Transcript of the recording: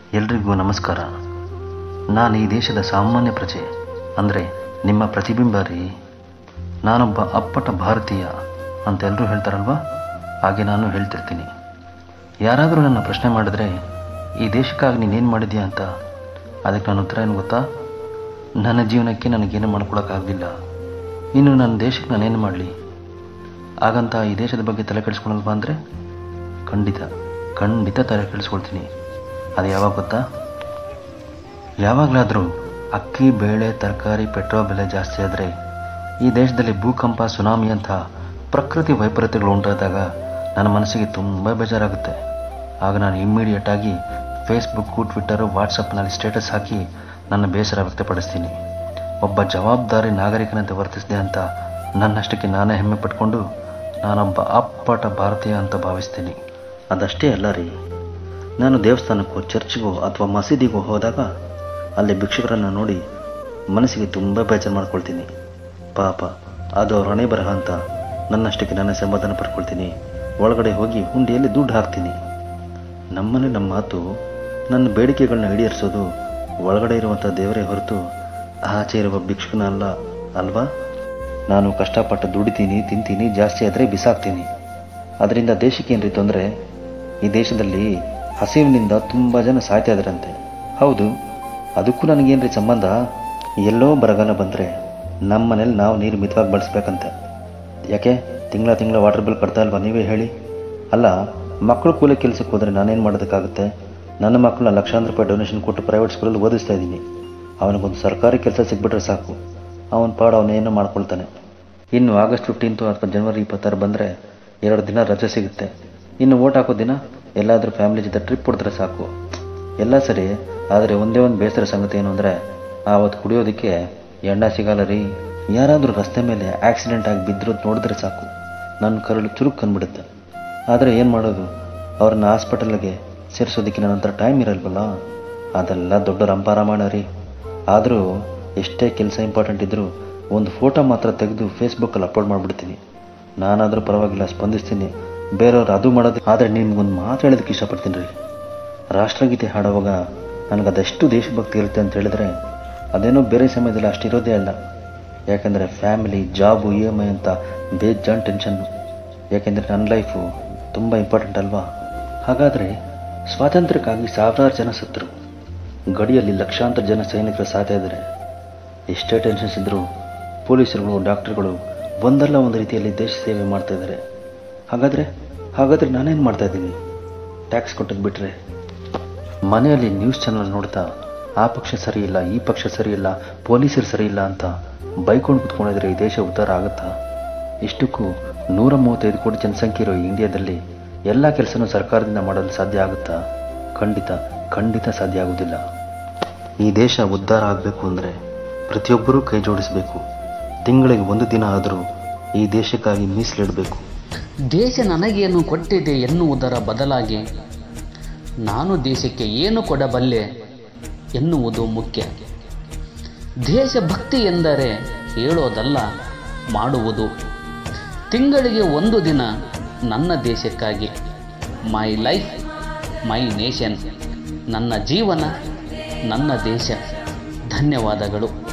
ಎಲ್ರಿಗೂ ನಮಸ್ಕಾರ ನಾನು ಈ ದೇಶದ ಸಾಮಾನ್ಯ ಪ್ರಜೆ ಅಂದರೆ ನಿಮ್ಮ ಪ್ರತಿಬಿಂಬ ರೀ ನಾನೊಬ್ಬ ಅಪ್ಪಟ ಭಾರತೀಯ ಅಂತ ಎಲ್ಲರೂ ಹೇಳ್ತಾರಲ್ವಾ ಹಾಗೆ ನಾನು ಹೇಳ್ತಿರ್ತೀನಿ ಯಾರಾದರೂ ನನ್ನ ಪ್ರಶ್ನೆ ಮಾಡಿದ್ರೆ ಈ ದೇಶಕ್ಕಾಗಿ ನೀನೇನು ಮಾಡಿದ್ಯಾ ಅಂತ ಅದಕ್ಕೆ ನನ್ನ ಉತ್ತರ ಏನು ಗೊತ್ತಾ ನನ್ನ ಜೀವನಕ್ಕೆ ನನಗೇನು ಮಾಡ್ಕೊಳಕ್ಕಾಗಲಿಲ್ಲ ಇನ್ನು ನನ್ನ ದೇಶಕ್ಕೆ ನಾನೇನು ಮಾಡಲಿ ಹಾಗಂತ ಈ ದೇಶದ ಬಗ್ಗೆ ತಲೆ ಕೆಡಿಸ್ಕೊಳಲ್ವಾ ಅಂದರೆ ಖಂಡಿತ ಖಂಡಿತ ತಲೆ ಕೆಡಿಸ್ಕೊಳ್ತೀನಿ ಅದು ಯಾವಾಗ ಗೊತ್ತಾ ಯಾವಾಗಲಾದರೂ ಅಕ್ಕಿ ಬೇಳೆ ತರಕಾರಿ ಪೆಟ್ರೋಲ್ ಬೆಲೆ ಜಾಸ್ತಿ ಆದರೆ ಈ ದೇಶದಲ್ಲಿ ಭೂಕಂಪ ಸುನಾಮಿ ಅಂತ ಪ್ರಕೃತಿ ವೈಪರೀತ್ಯಗಳು ಉಂಟಾದಾಗ ನನ್ನ ಮನಸ್ಸಿಗೆ ತುಂಬ ಬೇಜಾರಾಗುತ್ತೆ ಆಗ ನಾನು ಇಮ್ಮಿಡಿಯೇಟಾಗಿ ಫೇಸ್ಬುಕ್ಕು ಟ್ವಿಟ್ಟರು ವಾಟ್ಸಪ್ನಲ್ಲಿ ಸ್ಟೇಟಸ್ ಹಾಕಿ ನನ್ನ ಬೇಸರ ವ್ಯಕ್ತಪಡಿಸ್ತೀನಿ ಒಬ್ಬ ಜವಾಬ್ದಾರಿ ನಾಗರಿಕನಂತೆ ವರ್ತಿಸಿದೆ ಅಂತ ನನ್ನಷ್ಟಕ್ಕೆ ನಾನೇ ಹೆಮ್ಮೆ ಪಟ್ಕೊಂಡು ನಾನೊಬ್ಬ ಅಪ್ಪಟ ಭಾರತೀಯ ಅಂತ ಭಾವಿಸ್ತೀನಿ ಅದಷ್ಟೇ ಅಲ್ಲ ರೀ ನಾನು ದೇವಸ್ಥಾನಕ್ಕೋ ಚರ್ಚ್ಗೋ ಅಥವಾ ಮಸೀದಿಗೋ ಹೋದಾಗ ಅಲ್ಲಿ ಭಿಕ್ಷುಕರನ್ನು ನೋಡಿ ಮನಸ್ಸಿಗೆ ತುಂಬ ಬೇಜಾರು ಮಾಡ್ಕೊಳ್ತೀನಿ ಪಾಪ ಅದು ಅವ್ರ ಹಣೆ ಬರಹ ಅಂತ ನನ್ನಷ್ಟಕ್ಕೆ ನಾನೇ ಸಮಾಧಾನ ಪಡ್ಕೊಳ್ತೀನಿ ಒಳಗಡೆ ಹೋಗಿ ಹುಂಡಿಯಲ್ಲಿ ದುಡ್ಡು ಹಾಕ್ತೀನಿ ನಮ್ಮನೆ ನಮ್ಮ ಮಾತು ನನ್ನ ಬೇಡಿಕೆಗಳನ್ನ ಈಡೇರಿಸೋದು ಒಳಗಡೆ ಇರುವಂಥ ದೇವರೇ ಹೊರತು ಆಚೆ ಇರುವ ಭಿಕ್ಷುಕನ ಅಲ್ಲ ಅಲ್ವಾ ನಾನು ಕಷ್ಟಪಟ್ಟು ದುಡಿತೀನಿ ತಿಂತೀನಿ ಜಾಸ್ತಿ ಆದರೆ ಬಿಸಾಕ್ತೀನಿ ಅದರಿಂದ ದೇಶಕ್ಕೆ ಏನ್ರಿ ತೊಂದರೆ ಈ ದೇಶದಲ್ಲಿ ಹಸಿವಿನಿಂದ ತುಂಬ ಜನ ಸಾಯ್ತಾ ಇದ್ದಾರಂತೆ ಹೌದು ಅದಕ್ಕೂ ನನಗೇನ್ರಿ ಸಂಬಂಧ ಎಲ್ಲೋ ಬರಗಾಲ ಬಂದರೆ ನಮ್ಮ ಮನೇಲಿ ನಾವು ನೀರು ಮಿತವಾಗಿ ಬಳಸ್ಬೇಕಂತೆ ಯಾಕೆ ತಿಂಗಳ ತಿಂಗಳ ವಾಟರ್ ಬಿಲ್ ಕಟ್ತಾ ಇಲ್ವಾ ನೀವೇ ಹೇಳಿ ಅಲ್ಲ ಮಕ್ಕಳು ಕೂಲಿ ಕೆಲಸಕ್ಕೆ ಹೋದರೆ ನಾನೇನು ಮಾಡೋದಕ್ಕಾಗುತ್ತೆ ನನ್ನ ಮಕ್ಕಳನ್ನ ಲಕ್ಷಾಂತರ ರೂಪಾಯಿ ಡೊನೇಷನ್ ಕೊಟ್ಟು ಪ್ರೈವೇಟ್ ಸ್ಕೂಲಲ್ಲಿ ಓದಿಸ್ತಾ ಇದ್ದೀನಿ ಅವನಿಗೊಂದು ಸರ್ಕಾರಿ ಕೆಲಸ ಸಿಕ್ಬಿಟ್ರೆ ಸಾಕು ಅವನ ಪಾಡು ಅವನೇನೋ ಮಾಡ್ಕೊಳ್ತಾನೆ ಇನ್ನು ಆಗಸ್ಟ್ ಫಿಫ್ಟೀನ್ತು ಅಥವಾ ಜನವರಿ ಇಪ್ಪತ್ತಾರು ಬಂದರೆ ಎರಡು ದಿನ ರಜೆ ಸಿಗುತ್ತೆ ಇನ್ನು ಓಟ್ ಹಾಕೋ ದಿನ ಎಲ್ಲಾದರೂ ಫ್ಯಾಮಿಲಿ ಜೊತೆ ಟ್ರಿಪ್ ಹೊಡೆದ್ರೆ ಸಾಕು ಎಲ್ಲ ಸರಿ ಆದರೆ ಒಂದೇ ಒಂದು ಬೇಸರ ಸಂಗತಿ ಏನು ಅಂದರೆ ಆವತ್ತು ಕುಡಿಯೋದಕ್ಕೆ ಎಣ್ಣ ಸಿಗಲ್ಲ ರೀ ಯಾರಾದರೂ ರಸ್ತೆ ಮೇಲೆ ಆಕ್ಸಿಡೆಂಟ್ ಆಗಿ ಬಿದ್ದಿರೋದು ನೋಡಿದ್ರೆ ಸಾಕು ನನ್ನ ಕರಳು ಚುರುಕು ಅಂದ್ಬಿಡುತ್ತೆ ಆದರೆ ಏನು ಮಾಡೋದು ಅವ್ರನ್ನ ಹಾಸ್ಪಿಟಲ್ಗೆ ಸೇರಿಸೋದಕ್ಕೆ ನನ್ನ ಹತ್ರ ಟೈಮ್ ಇರಲ್ವಲ್ಲ ಅದೆಲ್ಲ ದೊಡ್ಡ ರಂಪಾರಾಮಾಯಣ ರೀ ಆದರೂ ಎಷ್ಟೇ ಕೆಲಸ ಇಂಪಾರ್ಟೆಂಟ್ ಇದ್ದರೂ ಒಂದು ಫೋಟೋ ಮಾತ್ರ ತೆಗೆದು ಫೇಸ್ಬುಕ್ಕಲ್ಲಿ ಅಪ್ಲೋಡ್ ಮಾಡಿಬಿಡ್ತೀನಿ ನಾನಾದರೂ ಪರವಾಗಿಲ್ಲ ಸ್ಪಂದಿಸ್ತೀನಿ ಬೇರೆಯವ್ರು ಅದು ಮಾಡೋದು ಆದರೆ ನಿಮ್ಗೊಂದು ಮಾತು ಹೇಳೋದಕ್ಕೆ ಇಷ್ಟಪಡ್ತೀನಿ ರೀ ರಾಷ್ಟ್ರಗೀತೆ ಹಾಡುವಾಗ ನನಗದೆಷ್ಟು ದೇಶಭಕ್ತಿ ಇರುತ್ತೆ ಅಂತ ಹೇಳಿದ್ರೆ ಅದೇನೋ ಬೇರೆ ಸಮಯದಲ್ಲಿ ಅಷ್ಟಿರೋದೇ ಅಲ್ಲ ಯಾಕೆಂದರೆ family job E M I ಅಂತ ಬೇಜಾನ್ ಟೆನ್ಷನ್ನು ಯಾಕೆಂದರೆ ನನ್ನ ಲೈಫು ತುಂಬ ಇಂಪಾರ್ಟೆಂಟ್ ಅಲ್ವಾ ಹಾಗಾದರೆ ಸ್ವಾತಂತ್ರ್ಯಕ್ಕಾಗಿ ಸಾವಿರಾರು ಜನ ಸತ್ತರು ಗಡಿಯಲ್ಲಿ ಲಕ್ಷಾಂತರ ಜನ ಸೈನಿಕರು ಸಾಯ್ತಾ ಇದ್ದಾರೆ ಎಷ್ಟೇ ಟೆನ್ಷನ್ಸ್ ಇದ್ದರೂ ಪೊಲೀಸರುಗಳು ಡಾಕ್ಟರ್ಗಳು ಒಂದಲ್ಲ ಒಂದು ರೀತಿಯಲ್ಲಿ ದೇಶ ಸೇವೆ ಮಾಡ್ತಾ ಇದ್ದಾರೆ ಹಾಗಾದರೆ ಹಾಗಾದರೆ ನಾನೇನು ಮಾಡ್ತಾ ಇದ್ದೀನಿ ಟ್ಯಾಕ್ಸ್ ಕೊಟ್ಟದ್ದು ಬಿಟ್ಟರೆ ಮನೆಯಲ್ಲಿ ನ್ಯೂಸ್ ಚಾನಲ್ ನೋಡ್ತಾ ಆ ಪಕ್ಷ ಸರಿ ಇಲ್ಲ ಈ ಪಕ್ಷ ಸರಿ ಇಲ್ಲ ಪೊಲೀಸರು ಸರಿ ಇಲ್ಲ ಅಂತ ಬೈಕೊಂಡು ಕುತ್ಕೊಂಡಿದ್ರೆ ಈ ದೇಶ ಉದ್ಧಾರ ಆಗುತ್ತಾ ಇಷ್ಟಕ್ಕೂ ನೂರ ಮೂವತ್ತೈದು ಕೋಟಿ ಜನಸಂಖ್ಯೆ ಇರೋ ಈ ಇಂಡಿಯಾದಲ್ಲಿ ಎಲ್ಲ ಕೆಲಸನೂ ಸರ್ಕಾರದಿಂದ ಮಾಡಲು ಸಾಧ್ಯ ಆಗುತ್ತಾ ಖಂಡಿತ ಖಂಡಿತ ಸಾಧ್ಯ ಆಗುವುದಿಲ್ಲ ಈ ದೇಶ ಉದ್ಧಾರ ಆಗಬೇಕು ಅಂದರೆ ಪ್ರತಿಯೊಬ್ಬರೂ ಕೈ ಜೋಡಿಸಬೇಕು ತಿಂಗಳಿಗೆ ಒಂದು ದಿನ ಆದರೂ ಈ ದೇಶಕ್ಕಾಗಿ ಮೀಸಲಿಡಬೇಕು ದೇಶ ನನಗೇನು ಕೊಟ್ಟಿದೆ ಎನ್ನುವುದರ ಬದಲಾಗಿ ನಾನು ದೇಶಕ್ಕೆ ಏನು ಕೊಡಬಲ್ಲೆ ಎನ್ನುವುದು ಮುಖ್ಯ ದೇಶಭಕ್ತಿ ಎಂದರೆ ಹೇಳೋದಲ್ಲ ಮಾಡುವುದು ತಿಂಗಳಿಗೆ ಒಂದು ದಿನ ನನ್ನ ದೇಶಕ್ಕಾಗಿ ಮೈ ಲೈಫ್ ಮೈ ನೇಷನ್ ನನ್ನ ಜೀವನ ನನ್ನ ದೇಶ ಧನ್ಯವಾದಗಳು